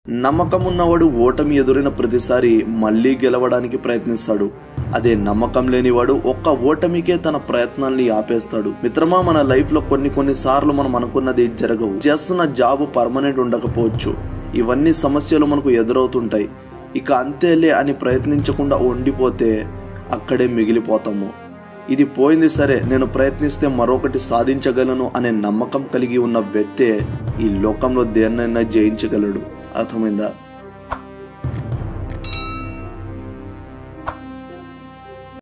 నమ్మకం ఉన్నవాడు ఓటమి ఎదురైన ప్రతిసారి మళ్ళీ గెలవడానికి ప్రయత్నిస్తాడు అదే నమ్మకం లేనివాడు ఒక్క ఓటమికే తన ప్రయత్నాల్ని ఆపేస్తాడు మిత్రమా మన లైఫ్ లో కొన్ని కొన్ని సార్లు మనం అనుకున్నది జరగవు చేస్తున్న జాబ్ పర్మనెంట్ ఉండకపోవచ్చు ఇవన్నీ సమస్యలు మనకు ఎదురవుతుంటాయి ఇక అంతేలే అని ప్రయత్నించకుండా ఉండిపోతే అక్కడే మిగిలిపోతాము ఇది పోయింది సరే నేను ప్రయత్నిస్తే మరొకటి సాధించగలను అనే నమ్మకం కలిగి ఉన్న వ్యక్తే ఈ లోకంలో దేన్నైనా జయించగలడు అర్థమైందా